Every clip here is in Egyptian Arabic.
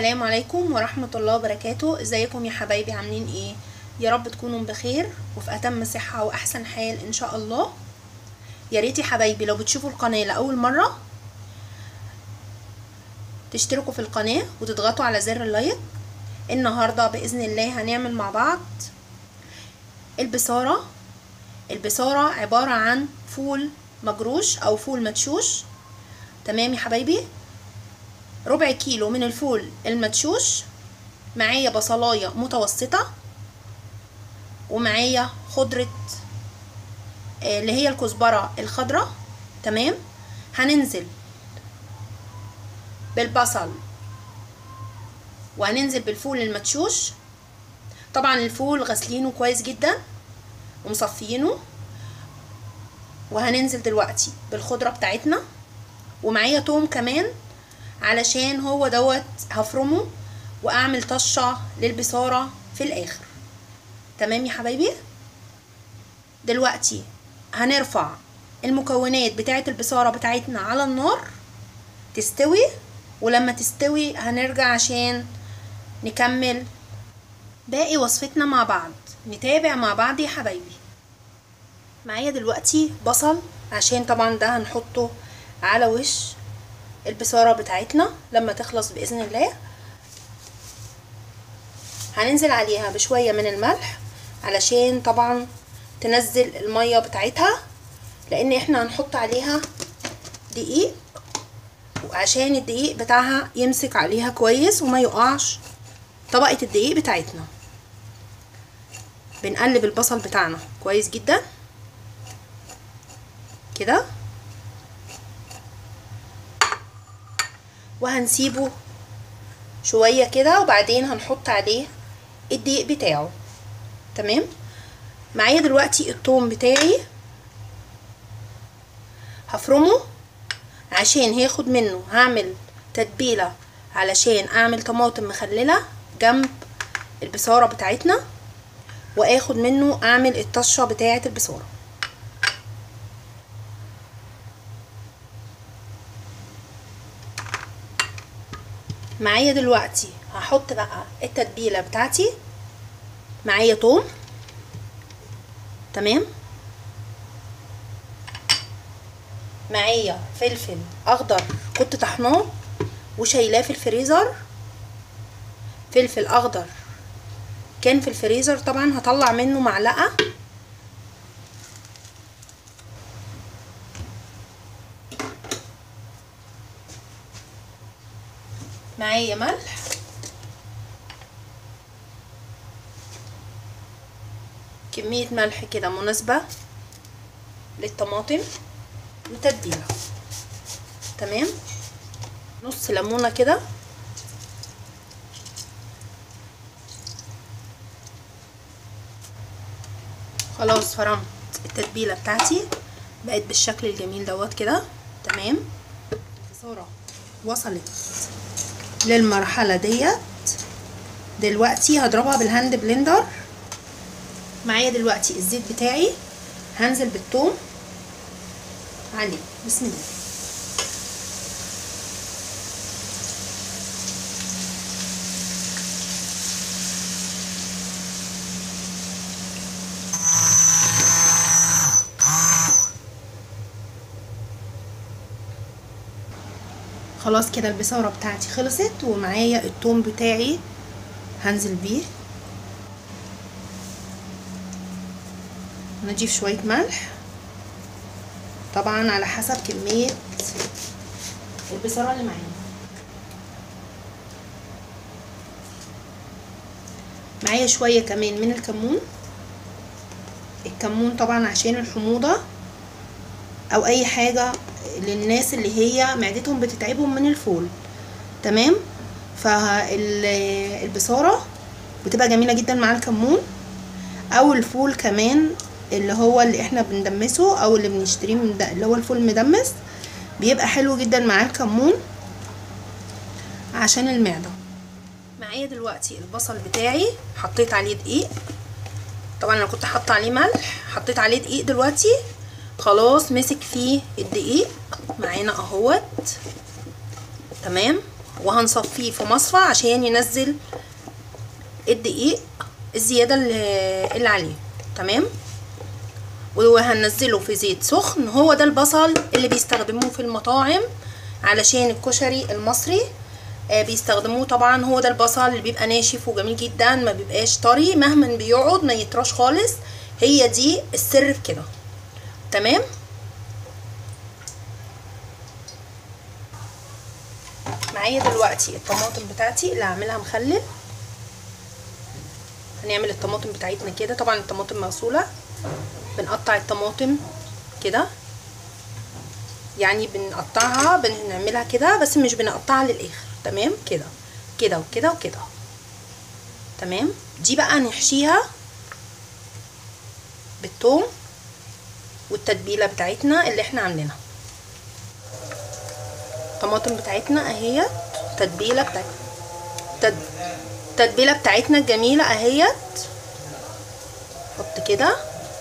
السلام عليكم ورحمة الله وبركاته ازيكم يا حبايبي عاملين ايه يا رب تكونوا بخير وفي اتم صحة واحسن حال ان شاء الله يا ريت يا حبايبي لو بتشوفوا القناة لأول مرة تشتركوا في القناة وتضغطوا على زر اللايك النهاردة بإذن الله هنعمل مع بعض البصارة البصارة عبارة عن فول مجروش أو فول مدشوش تمام يا حبايبي ربع كيلو من الفول المدشوش معايا بصلاية متوسطة ومعايا خضرة اللي هي الكزبرة الخضراء تمام هننزل بالبصل وهننزل بالفول المدشوش طبعا الفول غسلينه كويس جدا ومصفيينه وهننزل دلوقتي بالخضرة بتاعتنا ومعايا توم كمان علشان هو دوت هفرمه واعمل طشة للبصارة في الاخر تمام يا حبايبي دلوقتي هنرفع المكونات بتاعة البصارة بتاعتنا على النار تستوي ولما تستوي هنرجع عشان نكمل باقي وصفتنا مع بعض نتابع مع بعض يا حبايبي معايا دلوقتي بصل عشان طبعا ده هنحطه على وش البصارة بتاعتنا لما تخلص بإذن الله هننزل عليها بشوية من الملح علشان طبعا تنزل المية بتاعتها لان احنا هنحط عليها دقيق وعشان الدقيق بتاعها يمسك عليها كويس وما يقعش طبقة الدقيق بتاعتنا بنقلب البصل بتاعنا كويس جدا كده وهنسيبه شوية كده وبعدين هنحط عليه الدقيق بتاعه تمام معايا دلوقتي الثوم بتاعي هفرمه عشان هاخد منه هعمل تتبيلة علشان اعمل طماطم مخللة جنب البصارة بتاعتنا واخد منه اعمل الطشة بتاعة البصارة معايا دلوقتي هحط بقى التتبيلة بتاعتي معايا توم تمام معايا فلفل اخضر كنت طحناه وشايلاه في الفريزر فلفل اخضر كان في الفريزر طبعا هطلع منه معلقه معايا ملح كمية ملح كده مناسبة للطماطم وتتبيلة تمام نص ليمونة كده خلاص فرمت التتبيلة بتاعتي بقت بالشكل الجميل دوت كده تمام البصارة وصلت للمرحلة ديت دلوقتي هضربها بالهاند بلندر معايا دلوقتي الزيت بتاعي هنزل بالثوم عليه بسم الله خلاص كده البصارة بتاعتي خلصت ومعايا الثوم بتاعي هنزل بيه نضيف شوية ملح طبعا على حسب كمية البصارة اللي معانا معايا شوية كمان من الكمون الكمون طبعا عشان الحموضة او اي حاجة للناس اللي هي معدتهم بتتعبهم من الفول تمام فالبصارة بتبقى جميلة جدا مع الكمون او الفول كمان اللي هو اللي احنا بندمسه او اللي بنشتريه من ده اللي هو الفول المدمس بيبقى حلو جدا مع الكمون عشان المعدة معايا دلوقتي البصل بتاعي حطيت عليه دقيق طبعا انا كنت حاطه عليه ملح حطيت عليه دقيق دلوقتي خلاص مسك فيه الدقيق معانا اهوت تمام وهنصفيه في مصفى عشان ينزل الدقيق الزيادة اللي اللي عليه تمام وهننزله في زيت سخن هو ده البصل اللي بيستخدموه في المطاعم علشان الكشري المصري آه بيستخدموه طبعا هو ده البصل اللي بيبقى ناشف وجميل جدا ما بيبقاش طري مهما بيقعد ما يطراش خالص هي دي السر في كده تمام معايا دلوقتي الطماطم بتاعتي اللي هعملها مخلل هنعمل الطماطم بتاعتنا كده طبعا الطماطم مغسوله بنقطع الطماطم كده يعني بنقطعها بنعملها كده بس مش بنقطعها للاخر تمام كده كده وكده وكده تمام دي بقى نحشيها بالثوم والتتبيله بتاعتنا اللي احنا عاملينها الطماطم بتاعتنا اهيت التتبيله بتاعتنا تد... التتبيله بتاعتنا الجميله اهيت حط كده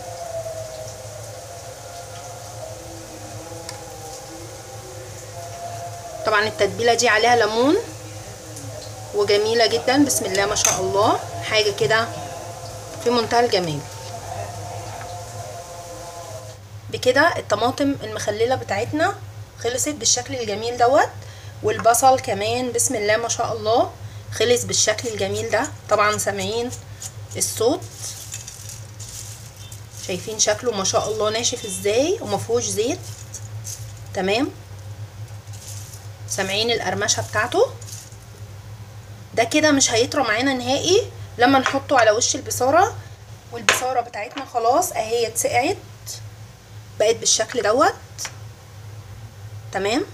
طبعا التتبيله دي عليها ليمون وجميله جدا بسم الله ما شاء الله حاجه كده في منتهى الجمال بكده الطماطم المخلله بتاعتنا خلصت بالشكل الجميل دوت والبصل كمان بسم الله ما شاء الله خلص بالشكل الجميل ده طبعا سامعين الصوت شايفين شكله ما شاء الله ناشف ازاي ومفهوش زيت تمام سامعين القرمشه بتاعته ده كده مش هيطرى معانا نهائي لما نحطه على وش البصاره والبصاره بتاعتنا خلاص اهي اتسقعت بقت بالشكل دوت تمام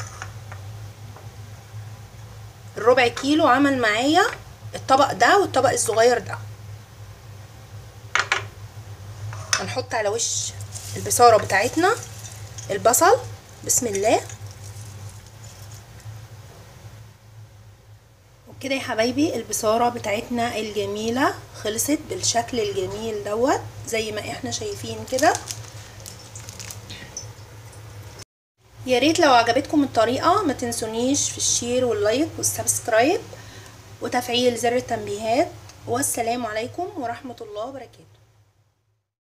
الربع كيلو عمل معايا الطبق ده والطبق الصغير ده هنحط على وش البصاره بتاعتنا البصل بسم الله وبكده يا حبايبي البصاره بتاعتنا الجميله خلصت بالشكل الجميل دوت زي ما احنا شايفين كده يا ريت لو عجبتكم الطريقه ما تنسونيش في الشير واللايك والسبسكرايب وتفعيل زر التنبيهات والسلام عليكم ورحمه الله وبركاته